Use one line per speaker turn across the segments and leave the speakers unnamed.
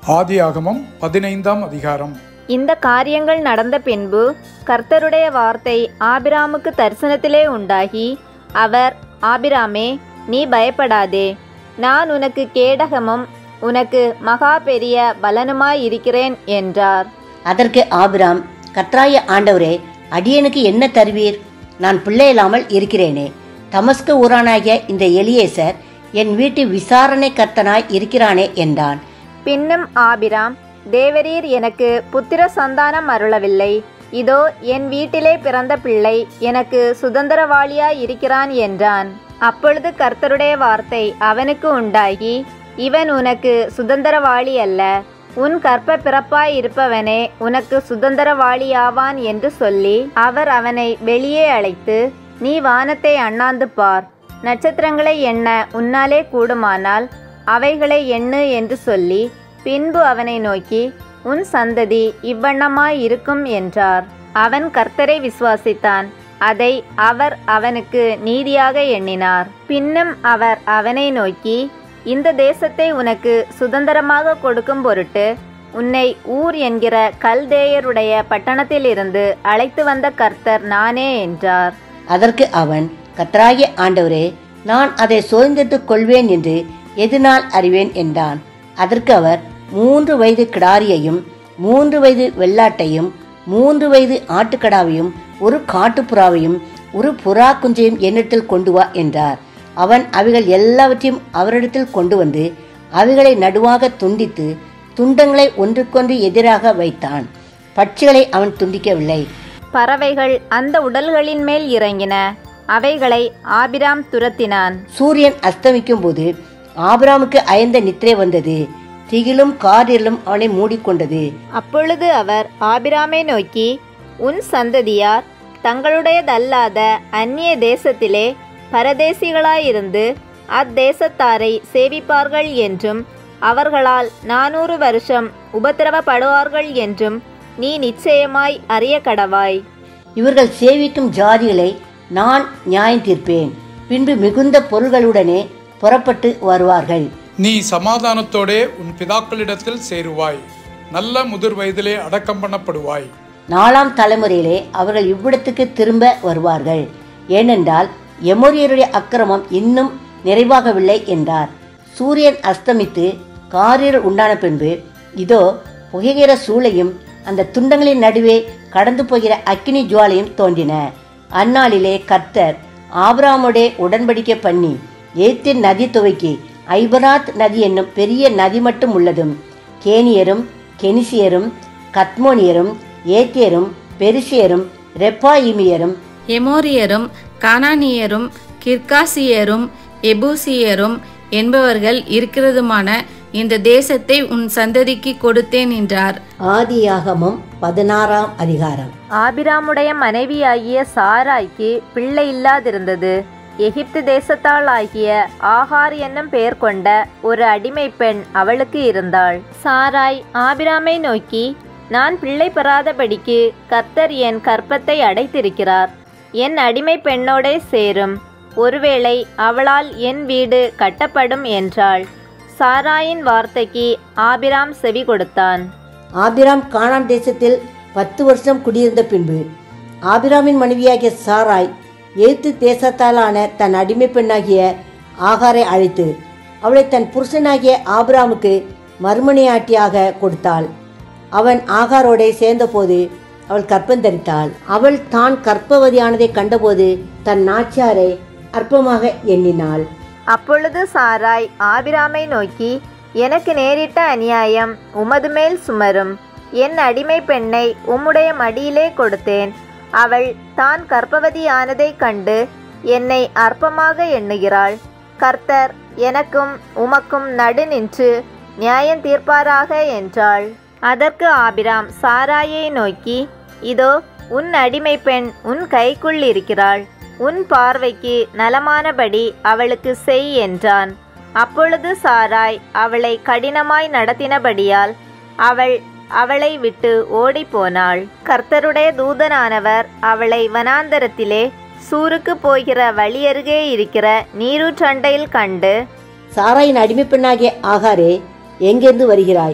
ஆதியாகமம் பதினைந்தாம் அதிகாரம்
இந்த காரியங்கள் நடந்த பின்பு கர்த்தருடைய வார்த்தை ஆபிராமுக்கு தரிசனத்திலே உண்டாகி அவர் ஆபிராமே நீ பயப்படாதே நான் உனக்கு கேடகமும் உனக்கு மகா பெரிய பலனுமாய் இருக்கிறேன் என்றார்
அதற்கு ஆபிராம் கர்த்தராய ஆண்டவரே அடியனுக்கு என்ன தருவீர் நான் பிள்ளையில்லாமல் இருக்கிறேனே தமஸ்கு ஊரானாகிய இந்த எலியேசர் என் வீட்டு விசாரணை கர்த்தனாய் இருக்கிறானே என்றான்
பின்னும் ஆபிராம் தேவரீர் எனக்கு புத்திர சந்தானம் அருளவில்லை இதோ என் வீட்டிலே பிறந்த பிள்ளை எனக்கு சுதந்திரவாளியாய் இருக்கிறான் என்றான் அப்பொழுது கர்த்தருடைய வார்த்தை அவனுக்கு உண்டாகி இவன் உனக்கு சுதந்திரவாளி அல்ல உன் கற்ப பிறப்பாய் இருப்பவனே உனக்கு சுதந்திரவாளியாவான் என்று சொல்லி அவர் அவனை வெளியே அழைத்து நீ வானத்தை அண்ணாந்து பார் நட்சத்திரங்களை எண்ண உன்னாலே கூடுமானால் அவைகளை எண்ணு என்று சொல்லி பின்பு அவனை நோக்கி உன் சந்ததி இவ்வண்ணமாய் இருக்கும் என்றார் அவன் கர்த்தரை விசுவாசித்தான் அதை அவர் அவனுக்கு நீதியாக எண்ணினார் பின்னும் அவர் அவனை நோக்கி இந்த தேசத்தை உனக்கு சுதந்திரமாக கொடுக்கும் பொருட்டு உன்னை ஊர் என்கிற கல்தேயருடைய பட்டணத்திலிருந்து அழைத்து வந்த கர்த்தர் நானே என்றார்
அதற்கு அவன் கர்த்தராகிய ஆண்டவரே நான் அதை சுதந்திரத்துக் கொள்வேன் என்று எதுநாள் அறிவேன் என்றான் அதற்கு அவர் மூன்று வயது கிடாரியையும் மூன்று வயது வெள்ளாட்டையும் மூன்று வயது ஆட்டுக்கடாவையும் ஒரு காட்டுப்புறாவையும் ஒரு புறா குஞ்சையும் என்னிடத்தில் கொண்டு வா என்றார் அவன் அவைகள் எல்லாவற்றையும் அவரிடத்தில் கொண்டு வந்து அவைகளை நடுவாக துண்டித்து துண்டங்களை ஒன்றுக்கொன்று எதிராக வைத்தான் பட்சிகளை அவன் துண்டிக்கவில்லை
பறவைகள் அந்த உடல்களின் மேல் இறங்கின அவைகளை ஆபிராம் துரத்தினான்
சூரியன் அஸ்தமிக்கும் போது ஆபிராமுக்கு அயர்ந்த நித்திரை வந்தது திகிலும் காரிலும் அவனை மூடிக்கொண்டது
அப்பொழுது அவர் ஆபிராமை நோக்கி உன் சந்ததியார் தங்களுடையதல்லாத அந்நிய தேசத்திலே பரதேசிகளாயிருந்து அத்தேசத்தாரை சேவிப்பார்கள் என்றும் அவர்களால் நானூறு வருஷம் உபத்திரவப்படுவார்கள் என்றும் நீ நிச்சயமாய் அறிய கடவாய்
இவர்கள் சேவிக்கும் ஜாதிகளை நான் நியாயம் தீர்ப்பேன் பின்பு மிகுந்த பொருள்களுடனே புறப்பட்டு வருவார்கள்
நீ சமாதானத்தோடே உன் பிதாக்களிடத்தில் சேருவாய் நல்ல முதிர் வயதிலே அடக்கம் பண்ணப்படுவாய்
நாலாம் தலைமுறையிலே அவர்கள் இவ்விடத்துக்கு திரும்ப வருவார்கள் ஏனென்றால் எமோரியருடைய அக்கிரமம் இன்னும் நிறைவாகவில்லை என்றார் சூரியன் அஸ்தமித்து காரில் உண்டான பின்பு இதோ புகைகிற சூளையும் அந்த துண்டங்களின் நடுவே கடந்து போகிற அக்கினி ஜுவாலையும் தோன்றின அந்நாளிலே கர்த்தர் ஆபிராமுடைய உடன்படிக்கை பண்ணி ஏத்தின் நதி துவக்கி ஐபராத் நதி என்னும் பெரிய நதி மட்டும் உள்ளதும் கேனியரும் கெனிசியரும் கத்மோனியரும் ஏத்தியரும் பெருசியரும் ரெப்பாயிமியரும்
எமோரியரும் கானானியரும் கிர்காசியரும் எபூசியரும் என்பவர்கள் இருக்கிறதுமான இந்த தேசத்தை உன் சந்ததிக்கு கொடுத்தேன் என்றார்
ஆதியாகமம் பதினாறாம் அதிகாரம்
ஆபிராமுடைய மனைவியாகிய சாராய்க்கு பிள்ளை இல்லாதிருந்தது எகிப்து தேசத்தாள் ஆகிய ஆகார் என்னும் பெயர் கொண்ட ஒரு அடிமை பெண் அவளுக்கு இருந்தாள் சாராய் ஆபிராமை நோக்கி நான் பிள்ளை பெறாதபடிக்கு கர்த்தர் என் கற்பத்தை அடைத்திருக்கிறார் என் அடிமை பெண்ணோடே சேரும் ஒருவேளை அவளால் என் வீடு கட்டப்படும் என்றாள் சாராயின் வார்த்தைக்கு ஆபிராம் செவி கொடுத்தான்
ஆபிராம் கானான் தேசத்தில் பத்து வருஷம் குடியிருந்த பின்பு ஆபிராமின் மனைவியாகிய சாராய் எய்த்து தேசத்தாலான தன் அடிமை பெண்ணாகிய ஆகாரை அழைத்து அவளை தன் புருஷனாகிய ஆபிராமுக்கு மறுமணியாட்டியாக கொடுத்தாள் அவன் ஆகாரோடே சேர்ந்தபோது அவள் கற்பந்தரித்தாள் அவள் தான் கற்பவதியானதை கண்டபோது தன் நாச்சியாரை அற்பமாக எண்ணினாள்
அப்பொழுது சாராய் ஆபிராமை நோக்கி எனக்கு நேரிட்ட அநியாயம் உமது மேல் சுமரும் என் அடிமை பெண்ணை உம்முடைய மடியிலே கொடுத்தேன் அவள் தான் கர்ப்பவதியானதைக் கண்டு என்னை அற்பமாக எண்ணுகிறாள் கர்த்தர் எனக்கும் உமக்கும் நடு நின்று நியாயம் தீர்ப்பாராக என்றாள் அதற்கு ஆபிராம் சாராயை நோக்கி இதோ உன் அடிமை பெண் உன் கைக்குள் இருக்கிறாள் உன் பார்வைக்கு நலமானபடி அவளுக்கு செய் என்றான் அப்பொழுது சாராய் அவளை கடினமாய் நடத்தினபடியால் அவள் அவளை விட்டு ஓடிப்போனாள் கர்த்தருடைய தூதனானவர் அவளை வனாந்தரத்திலே சூருக்கு போகிற வழியருகே இருக்கிற நீரூற்றண்டையில் கண்டு
சாராயின் அடிமை பெண்ணாகிய ஆகாரே எங்கிருந்து வருகிறாய்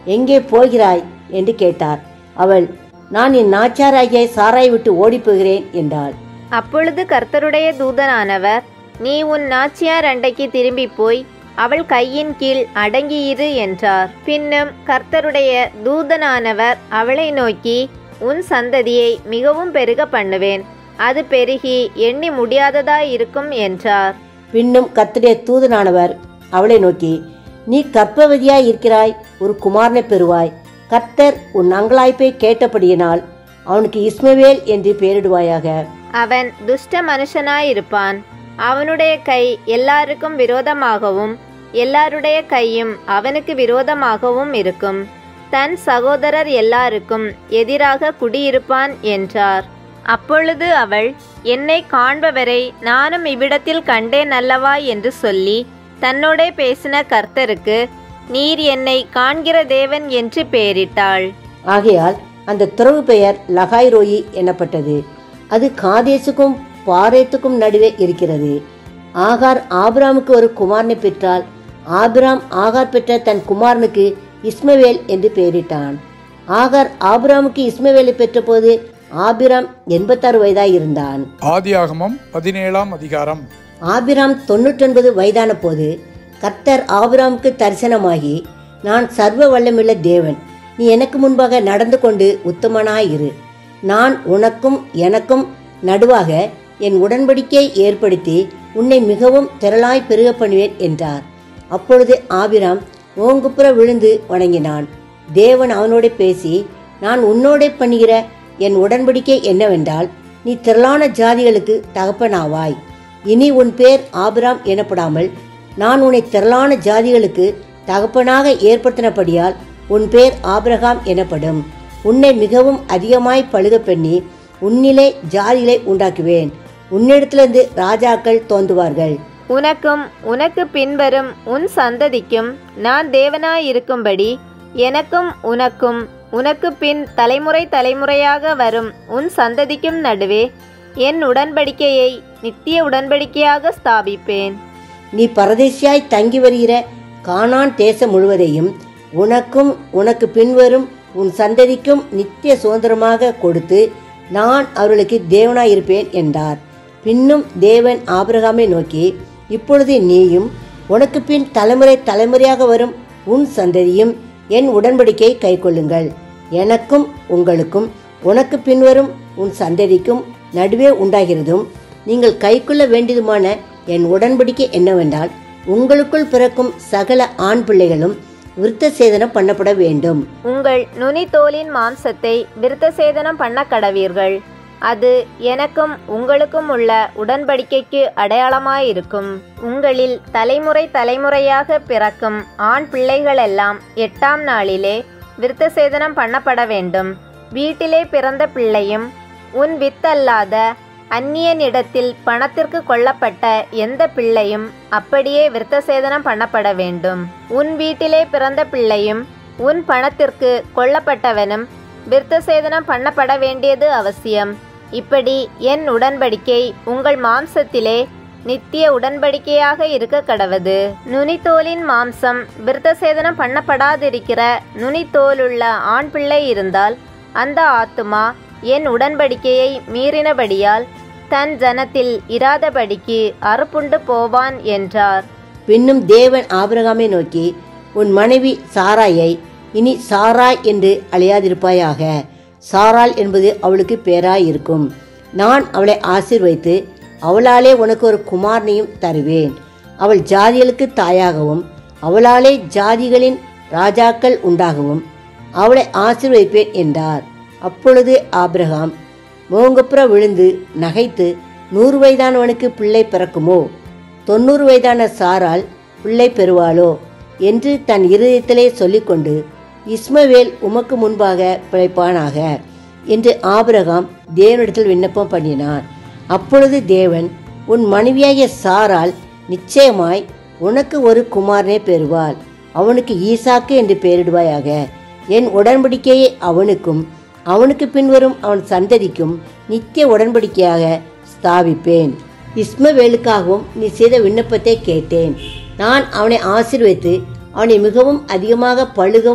எங்கே போகிறாய் என்று கேட்டார் அவள் நான் என் நாச்சாராகிய சாராய் விட்டு ஓடிப் போகிறேன் என்றாள்
அப்பொழுது கர்த்தருடைய தூதனானவர் நீ உன் நாச்சியார் அண்டைக்கு திரும்பி போய் அவள் கையின் கீழ் அடங்கியிரு என்றார் பின்னும் கர்த்தருடைய தூதனானவர் அவளை நோக்கி உன் சந்ததியை மிகவும் பெருக பண்ணுவேன் அது பெருகி எண்ணி முடியாததாயிருக்கும் என்றார்
பின்னும் கர்த்தருடைய தூதனானவர் அவளை நோக்கி நீ கர்ப்பவதியாய் இருக்கிறாய் ஒரு குமாரனை பெறுவாய் கர்த்தர் உன் அங்கலாய்ப்பை கேட்டபடியினால் அவனுக்கு இஸ்மவேல் என்று பெயரிடுவாயாக
அவன் துஷ்ட மனுஷனாயிருப்பான் அவனுடைய கை எல்லாருக்கும் விரோதமாகவும் எல்லாருடைய கையும் அவனுக்கு விரோதமாகவும் இருக்கும் தன் சகோதரர் எல்லாருக்கும் எதிராக குடியிருப்பான் என்றார் அப்பொழுது அவள் என்னை காண்பவரை நானும் இவ்விடத்தில் கண்டேன் அல்லவா என்று சொல்லி தன்னோடே பேசின கர்த்தருக்கு நீர் என்னை காண்கிற தேவன் என்று பெயரிட்டாள்
ஆகையால் அந்த துறவு பெயர் லகாய் ரோயி எனப்பட்டது அது காதேசுக்கும் பாரேத்துக்கும் நடுவே இருக்கிறது ஆகார் ஆபிராமுக்கு ஒரு குமாரனை பெற்றால் ஆபிராம் ஆகார் பெற்ற தன் குமாரனுக்கு இஸ்மவேல் என்று பெயரிட்டான் ஆகார் ஆபிராமுக்கு இஸ்மவேலை பெற்றபோது ஆபிராம் எண்பத்தாறு வயதாய் இருந்தான்
ஆதியாகமம் பதினேழாம் அதிகாரம்
ஆபிராம் தொண்ணூற்றொன்பது வயதான போது கர்த்தர் ஆபிராமுக்கு தரிசனமாகி நான் சர்வ வல்லமுள்ள தேவன் நீ எனக்கு முன்பாக நடந்து கொண்டு உத்தமனாயிரு நான் உனக்கும் எனக்கும் நடுவாக என் உடன்படிக்கையை ஏற்படுத்தி உன்னை மிகவும் திரளாய் பெருக பண்ணுவேன் என்றார் அப்பொழுது ஆபிராம் ஓங்குப்புற விழுந்து வணங்கினான் தேவன் அவனோட பேசி நான் உன்னோட பண்ணுகிற என் உடன்படிக்கை என்னவென்றால் நீ திரளான ஜாதிகளுக்கு தகப்பனாவாய் இனி உன் பேர் ஆபிராம் எனப்படாமல் நான் உன்னை திரளான ஜாதிகளுக்கு தகப்பனாக ஏற்படுத்தினபடியால் உன் பேர் ஆபிரகாம் எனப்படும் உன்னை மிகவும் அதிகமாய் பழுக பண்ணி உன்னிலே ஜாதிகளை உண்டாக்குவேன் உன்னிடத்திலிருந்து ராஜாக்கள் தோன்றுவார்கள்
உனக்கும் உனக்கு பின்வரும் உன் சந்ததிக்கும் நான் தேவனாயிருக்கும்படி எனக்கும் உனக்கும் உனக்கு பின் தலைமுறை தலைமுறையாக வரும் உன் சந்ததிக்கும் நடுவே என் உடன்படிக்கையை நித்திய உடன்படிக்கையாக ஸ்தாபிப்பேன்
நீ பரதேசியாய் தங்கி வருகிற கானான் தேசம் முழுவதையும் உனக்கும் உனக்கு பின்வரும் உன் சந்ததிக்கும் நித்திய சுதந்திரமாக கொடுத்து நான் அவர்களுக்கு தேவனாயிருப்பேன் என்றார் பின்னும் தேவன் ஆபிரகாமை நோக்கி இப்பொழுது நீயும் உனக்கு பின் தலைமுறை தலைமுறையாக வரும் உன் சந்ததியும் என் உடன்படிக்கையை கைக்கொள்ளுங்கள் எனக்கும் உங்களுக்கும் உனக்கு பின்வரும் உன் சந்ததிக்கும் நடுவே உண்டாகிறதும் நீங்கள் கைக்கொள்ள வேண்டியதுமான என் உடன்படிக்கை என்னவென்றால் உங்களுக்குள் பிறக்கும் சகல ஆண் பிள்ளைகளும் விருத்த சேதனம் பண்ணப்பட வேண்டும்
உங்கள் நுனித்தோலின் மாம்சத்தை விருத்த சேதனம் பண்ண கடவீர்கள் அது எனக்கும் உங்களுக்கும் உள்ள உடன்படிக்கைக்கு அடையாளமாயிருக்கும் உங்களில் தலைமுறை தலைமுறையாக பிறக்கும் ஆண் பிள்ளைகளெல்லாம் எட்டாம் நாளிலே விருத்த சேதனம் பண்ணப்பட வேண்டும் வீட்டிலே பிறந்த பிள்ளையும் உன் வித்தல்லாத அந்நியனிடத்தில் பணத்திற்கு கொல்லப்பட்ட எந்த பிள்ளையும் அப்படியே விருத்தசேதனம் பண்ணப்பட வேண்டும் உன் வீட்டிலே பிறந்த பிள்ளையும் உன் பணத்திற்கு கொல்லப்பட்டவனும் விருத்தசேதனம் பண்ணப்பட வேண்டியது அவசியம் இப்படி என் உடன்படிக்கை உங்கள் மாம்சத்திலே நித்திய உடன்படிக்கையாக இருக்க கடவது நுனித்தோலின் மாம்சம் விருத்தசேதனம் பண்ணப்படாதிருக்கிற நுனித்தோலுள்ள ஆண் பிள்ளை இருந்தால் அந்த ஆத்துமா என் உடன்படிக்கையை மீறினபடியால் தன் ஜனத்தில் இராதபடிக்கு அறுப்புண்டு போவான் என்றார்
பின்னும் தேவன் ஆபிரகாமை நோக்கி உன் மனைவி சாராயை இனி சாராய் என்று அழையாதிருப்பாயாக சாராள் என்பது அவளுக்கு பேராய் இருக்கும் நான் அவளை ஆசீர்வைத்து அவளாலே உனக்கு ஒரு குமாரனையும் தருவேன் அவள் ஜாதிகளுக்கு தாயாகவும் அவளாலே ஜாதிகளின் ராஜாக்கள் உண்டாகவும் அவளை ஆசீர்வதிப்பேன் என்றார் அப்பொழுது ஆபிரகாம் மோங்கப்புற விழுந்து நகைத்து நூறு வயதானவனுக்கு பிள்ளை பிறக்குமோ தொண்ணூறு வயதான சாரால் பிள்ளை பெறுவாளோ என்று தன் இருதயத்திலே சொல்லிக்கொண்டு இஸ்மவேல் உமக்கு முன்பாக பிழைப்பானாக என்று ஆபிரகாம் தேவனிடத்தில் விண்ணப்பம் பண்ணினான் அப்பொழுது தேவன் உன் மனைவியாகிய சாரால் நிச்சயமாய் உனக்கு ஒரு குமாரனே பெறுவாள் அவனுக்கு ஈசாக்கு என்று பெயரிடுவாயாக என் உடன்படிக்கையை அவனுக்கும் அவனுக்கு பின்வரும் அவன் சந்ததிக்கும் நித்திய உடன்படிக்கையாக ஸ்தாபிப்பேன் இஸ்மவேலுக்காகவும் நீ செய்த விண்ணப்பத்தை கேட்டேன் நான் அவனை ஆசீர்வதித்து அவனை மிகவும் அதிகமாக பழுகவும்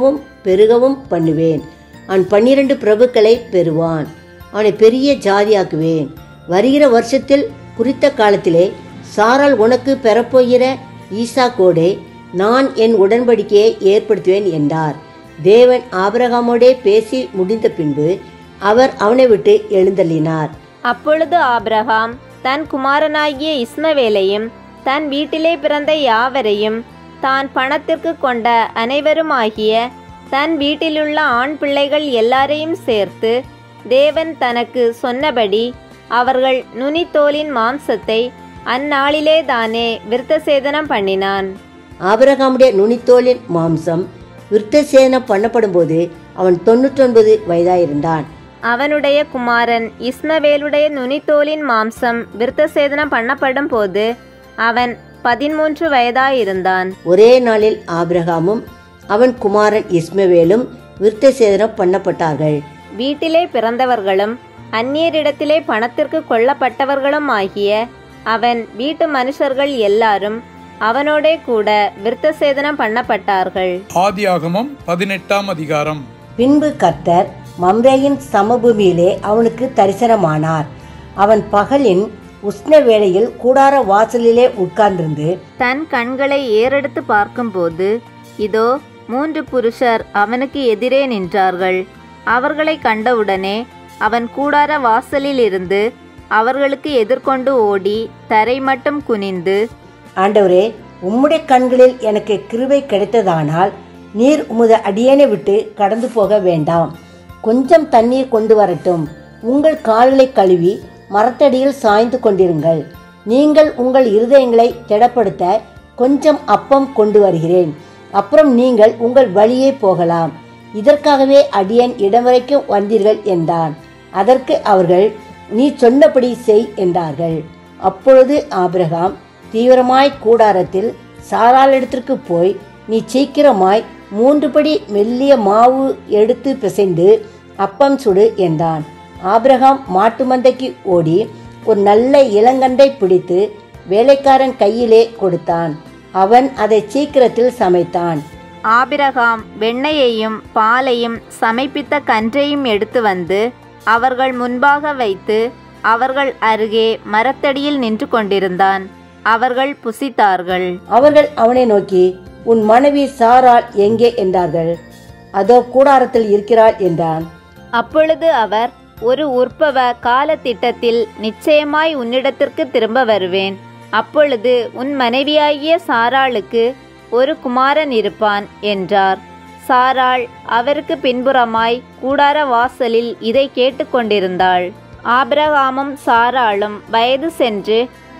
பெருகவும் பண்ணுவேன் அவன் பன்னிரண்டு பிரபுக்களை பெறுவான் அவனை பெரிய ஜாதியாக்குவேன் வருகிற வருஷத்தில் குறித்த காலத்திலே சாரால் உனக்கு பெறப்போகிற ஈசாக்கோடே நான் என் உடன்படிக்கையை ஏற்படுத்துவேன் என்றார் தேவன் ஆபிரகாமோடே பேசி முடிந்த பின்பு அவர் அவனை விட்டு எழுந்தள்ளினார்
அப்பொழுது ஆபிரகாம் தன் குமாரனாகிய இஸ்மவேலையும் தன் வீட்டிலே பிறந்த யாவரையும் தான் பணத்திற்கு கொண்ட அனைவருமாகிய தன் வீட்டிலுள்ள ஆண் பிள்ளைகள் எல்லாரையும் சேர்த்து தேவன் தனக்கு சொன்னபடி அவர்கள் நுனித்தோலின் மாம்சத்தை அந்நாளிலே தானே விருத்தசேதனம் பண்ணினான்
ஆபிரகாமுடைய நுனித்தோலின் மாம்சம் விருத்தசேதனம் பண்ணப்படும்போது அவன் தொண்ணூற்றொன்பது வயதாயிருந்தான்
அவனுடைய குமாரன் இஸ்மவேலுடைய நுனித்தோலின் மாம்சம் விருத்தசேதனம் பண்ணப்படும் போது அவன் பதிமூன்று வயதாயிருந்தான்
ஒரே நாளில் ஆபிரகாமும் அவன் குமாரன் இஸ்மவேலும் விருத்தசேதனம் பண்ணப்பட்டார்கள்
வீட்டிலே பிறந்தவர்களும் அந்நியரிடத்திலே பணத்திற்கு கொல்லப்பட்டவர்களும் ஆகிய அவன் வீட்டு மனுஷர்கள் எல்லாரும் அவனோடே கூட விருத்தசேதனம் பண்ணப்பட்டார்கள்
ஆதியாகமம் பதினெட்டாம் அதிகாரம்
பின்பு கர்த்தர் மம்ரேயின் சமபூமியிலே அவனுக்கு தரிசனமானார் அவன் பகலின் உஷ்ண வேளையில் கூடார வாசலிலே உட்கார்ந்திருந்து
தன் கண்களை ஏறெடுத்து பார்க்கும்போது இதோ மூன்று புருஷர் அவனுக்கு எதிரே நின்றார்கள் அவர்களை கண்டவுடனே அவன் கூடார வாசலில் இருந்து அவர்களுக்கு எதிர்கொண்டு ஓடி தரை மட்டும் குனிந்து
ஆண்டவரே உம்முடைய கண்களில் எனக்கு கிருபை கிடைத்ததானால் நீர் உமது அடியேனை விட்டு கடந்து போக வேண்டாம் கொஞ்சம் தண்ணீர் கொண்டு வரட்டும் உங்கள் கால்களை கழுவி மரத்தடியில் சாய்ந்து கொண்டிருங்கள் நீங்கள் உங்கள் இருதயங்களை திடப்படுத்த கொஞ்சம் அப்பம் கொண்டு வருகிறேன் அப்புறம் நீங்கள் உங்கள் வழியே போகலாம் இதற்காகவே அடியேன் இடம் வரைக்கும் வந்தீர்கள் என்றான் அதற்கு அவர்கள் நீ சொன்னபடி செய் என்றார்கள் அப்பொழுது ஆபிரகாம் தீவிரமாய் கூடாரத்தில் சாராளிடத்திற்கு போய் நீ சீக்கிரமாய் மூன்று படி மெல்லிய மாவு எடுத்து பிசைந்து அப்பம் சுடு என்றான் ஆபிரகாம் மாட்டு மந்தைக்கு ஓடி ஒரு நல்ல இளங்கண்டை பிடித்து வேலைக்காரன் கையிலே கொடுத்தான் அவன் அதை சீக்கிரத்தில் சமைத்தான்
ஆபிரகாம் வெண்ணெயையும் பாலையும் சமைப்பித்த கன்றையும் எடுத்து வந்து அவர்கள் முன்பாக வைத்து அவர்கள் அருகே மரத்தடியில் நின்று கொண்டிருந்தான் அவர்கள் புசித்தார்கள்
அவர்கள் அவனை நோக்கி உன் மனைவி சாராள் எங்கே என்றார்கள் அதோ கூடாரத்தில் இருக்கிறாள் என்றான்
அப்பொழுது அவர் ஒரு உற்பவ காலத்திட்டத்தில் நிச்சயமாய் உன்னிடத்திற்கு திரும்ப வருவேன் அப்பொழுது உன் மனைவியாகிய சாராளுக்கு ஒரு குமாரன் இருப்பான் என்றார் சாராள் அவருக்கு பின்புறமாய் கூடார வாசலில் இதை கேட்டுக்கொண்டிருந்தாள் ஆபிரகாமும் சாராளும் வயது சென்று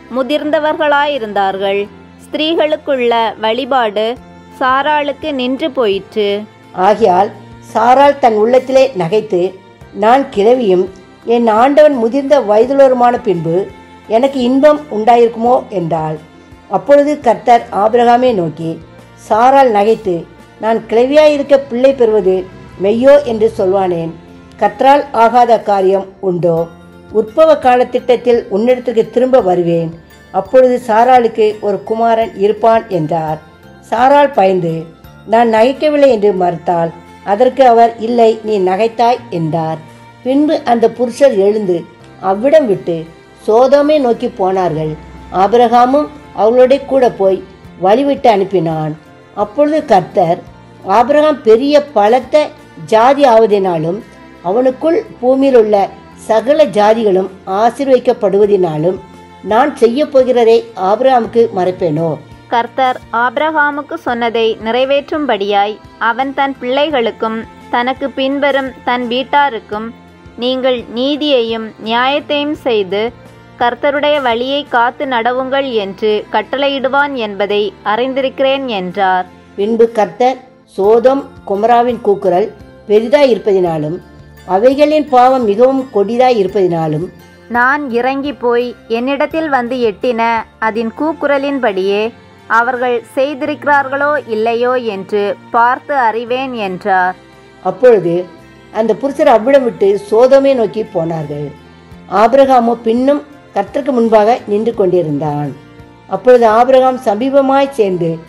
முதிர்ந்தவர்களாயிருந்தார்கள் ஸ்திரீகளுக்குள்ள வழிபாடு சாராளுக்கு நின்று போயிற்று
ஆகையால் சாராள் தன் உள்ளத்திலே நகைத்து நான் கிழவியும் என் ஆண்டவன் முதிர்ந்த வயதுள்ளவருமான பின்பு எனக்கு இன்பம் உண்டாயிருக்குமோ என்றாள் அப்பொழுது கர்த்தர் ஆபிரகாமே நோக்கி சாராள் நகைத்து நான் கிழவியாயிருக்க பிள்ளை பெறுவது மெய்யோ என்று சொல்வானேன் கர்த்தரால் ஆகாத காரியம் உண்டோ உற்பவ காலத்திட்டத்தில் உன்னிடத்துக்கு திரும்ப வருவேன் அப்பொழுது சாராளுக்கு ஒரு குமாரன் இருப்பான் என்றார் சாராள் பயந்து நான் நகைக்கவில்லை என்று மறுத்தாள் அதற்கு அவர் இல்லை நீ நகைத்தாய் என்றார் பின்பு அந்த புருஷர் எழுந்து அவ்விடம் விட்டு சோதோமை நோக்கி போனார்கள் ஆபிரகாமும் அவளோட கூட போய் வழிவிட்டு அனுப்பினான் அப்பொழுது கர்த்தர் ஆபிரகாம் பெரிய பலத்த ஜாதி ஆவதினாலும் அவனுக்குள் பூமியில் உள்ள சகல ஜாதிகளும் ஆசீர்வதிக்கப்படுவதினாலும் நான் செய்ய போகிறதை ஆபிரகாமுக்கு மறைப்பேனோ
கர்த்தர் ஆபிரகாமுக்கு சொன்னதை நிறைவேற்றும்படியாய் அவன் தன் பிள்ளைகளுக்கும் தனக்கு பின்வரும் தன் வீட்டாருக்கும் நீங்கள் நீதியையும் நியாயத்தையும் செய்து கர்த்தருடைய வழியை காத்து நடவுங்கள் என்று கட்டளையிடுவான் என்பதை அறிந்திருக்கிறேன் என்றார்
பின்பு கர்த்தர் சோதம் குமராவின் கூக்குரல் பெரிதாய் இருப்பதினாலும் அவைகளின் பாவம் மிகவும் கொடிதாய் இருப்பதினாலும்
நான் இறங்கி போய் என்னிடத்தில் வந்து எட்டின அதன் கூக்குரலின்படியே அவர்கள் செய்திருக்கிறார்களோ இல்லையோ என்று பார்த்து அறிவேன் என்றார்
அப்பொழுது அந்த புருஷர் அவ்விடம் விட்டு சோதோமை நோக்கி போனார்கள் ஆபிரகாமோ பின்னும் கர்த்தருக்கு முன்பாக நின்று கொண்டிருந்தான் அப்பொழுது ஆபிரகாம் சமீபமாய் சேர்ந்து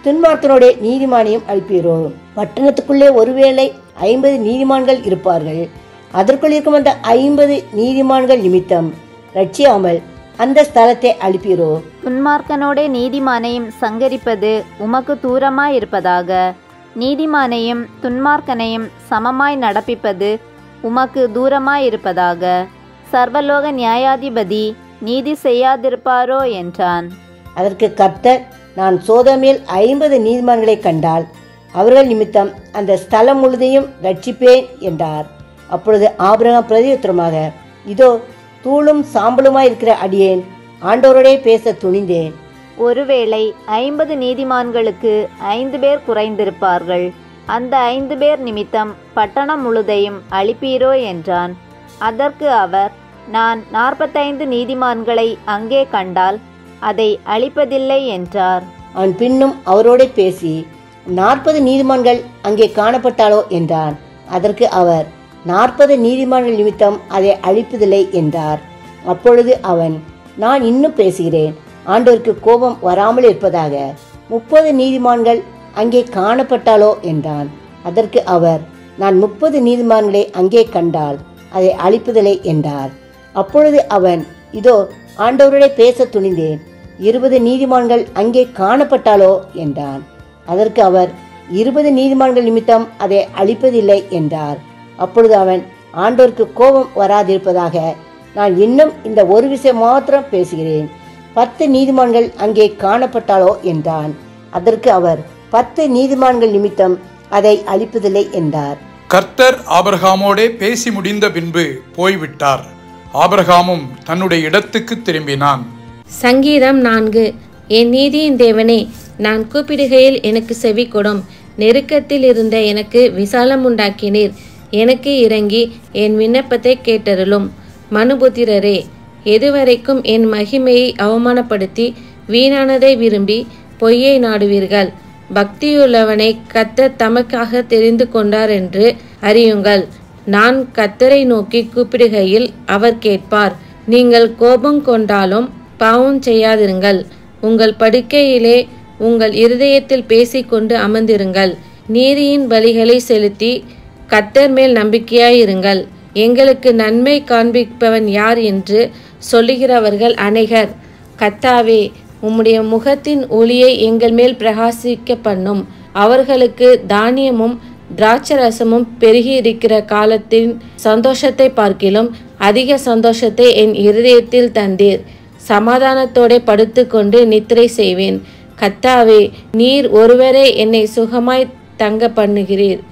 துன்மார்க்கனோட நீதிமானையும் அழிப்பீரோ பட்டணத்துக்குள்ளே ஒருவேளை ஐம்பது நீதிமான்கள் இருப்பார்கள் அதற்குள் இருக்கும் அந்த ஐம்பது நீதிமான்கள் நிமித்தம் ரட்சியாமல் அந்த ஸ்தலத்தை அழிப்பீரோ
துன்மார்க்கனோடே நீதிமானையும் சங்கரிப்பது உமக்கு தூரமாயிருப்பதாக நீதிமானையும் துன்மார்க்கனையும் சமமாய் நடப்பிப்பது உமக்கு தூரமாயிருப்பதாக சர்வலோக நியாயாதிபதி நீதி செய்யாதிருப்பாரோ என்றான்
அதற்கு கர்த்தர் நான் சோதமேல் ஐம்பது நீதிமான்களை கண்டால் அவர்கள் நிமித்தம் அந்த ஸ்தலம் முழுதையும் ரட்சிப்பேன் என்றார் அப்பொழுது ஆபிரகாம் பிரதியுத்தரமாக இதோ தூளும் சாம்பலுமாய் இருக்கிற அடியேன் ஆண்டவரோடே பேச துணிந்தேன்
ஒருவேளை ஐம்பது நீதிமான்களுக்கு ஐந்து பேர் குறைந்திருப்பார்கள் அந்த ஐந்து பேர் நிமித்தம் பட்டணம் முழுதையும் அழிப்பீரோ என்றான் அதற்கு அவர் நான் நாற்பத்தைந்து நீதிமான்களை அங்கே கண்டால் அதை அழிப்பதில்லை என்றார்
அவன் பின்னும் அவரோடே பேசி நாற்பது நீதிமான்கள் அங்கே காணப்பட்டாலோ என்றான் அதற்கு அவர் நாற்பது நீதிமான்கள் நிமித்தம் அதை அழிப்பதில்லை என்றார் அப்பொழுது அவன் நான் இன்னும் பேசுகிறேன் ஆண்டவருக்கு கோபம் வராமல் இருப்பதாக முப்பது நீதிமான்கள் அங்கே காணப்பட்டாலோ என்றான் அதற்கு அவர் நான் முப்பது நீதிமான்களை அங்கே கண்டால் அதை அழிப்பதில்லை என்றார் அப்பொழுது அவன் இதோ ஆண்டவருடைய பேச துணிந்தேன் இருபது நீதிமான்கள் அங்கே காணப்பட்டாலோ என்றான் அதற்கு அவர் இருபது நீதிமான்கள் நிமித்தம் அதை அழிப்பதில்லை என்றார் அப்பொழுது அவன் ஆண்டவருக்கு கோபம் வராதிருப்பதாக நான் இன்னும் இந்த ஒரு விஷயம் மாத்திரம் பேசுகிறேன் பத்து நீதிமான்கள் அங்கே காணப்பட்டாலோ என்றான் அதற்கு அவர் பத்து நீதிமான்கள் நிமித்தம் அதை அழிப்பதில்லை என்றார்
கர்த்தர் ஆபிரகாமோடே பேசி முடிந்த பின்பு போய்விட்டார் ஆபிரகாமும் தன்னுடைய இடத்துக்கு திரும்பினான்
சங்கீதம் நான்கு என் நீதியின் தேவனே நான் கூப்பிடுகையில் எனக்கு செவி கொடும் நெருக்கத்தில் இருந்த எனக்கு விசாலம் உண்டாக்கினீர் எனக்கு இறங்கி என் விண்ணப்பத்தை கேட்டருளும் மனுபுத்திரரே எதுவரைக்கும் என் மகிமையை அவமானப்படுத்தி வீணானதை விரும்பி பொய்யை நாடுவீர்கள் பக்தியுள்ளவனை கத்தர் தமக்காக தெரிந்து கொண்டார் என்று அறியுங்கள் நான் கத்தரை நோக்கி கூப்பிடுகையில் அவர் கேட்பார் நீங்கள் கோபம் கொண்டாலும் பாவம் செய்யாதிருங்கள் உங்கள் படுக்கையிலே உங்கள் இருதயத்தில் பேசிக்கொண்டு அமர்ந்திருங்கள் நீதியின் பலிகளை செலுத்தி கத்தர் மேல் நம்பிக்கையாயிருங்கள் எங்களுக்கு நன்மை காண்பிப்பவன் யார் என்று சொல்லுகிறவர்கள் அநேகர் கத்தாவே உம்முடைய முகத்தின் ஒளியை எங்கள் மேல் பிரகாசிக்க பண்ணும் அவர்களுக்கு தானியமும் திராட்சரசமும் பெருகி இருக்கிற காலத்தின் சந்தோஷத்தை பார்க்கிலும் அதிக சந்தோஷத்தை என் இருதயத்தில் தந்தீர் சமாதானத்தோടെ படுத்துக்கொண்டு நித்திரை செய்வேன் கத்தாவே நீர் ஒருவரே என்னை சுகமாய் தங்க பண்ணுகிறீர்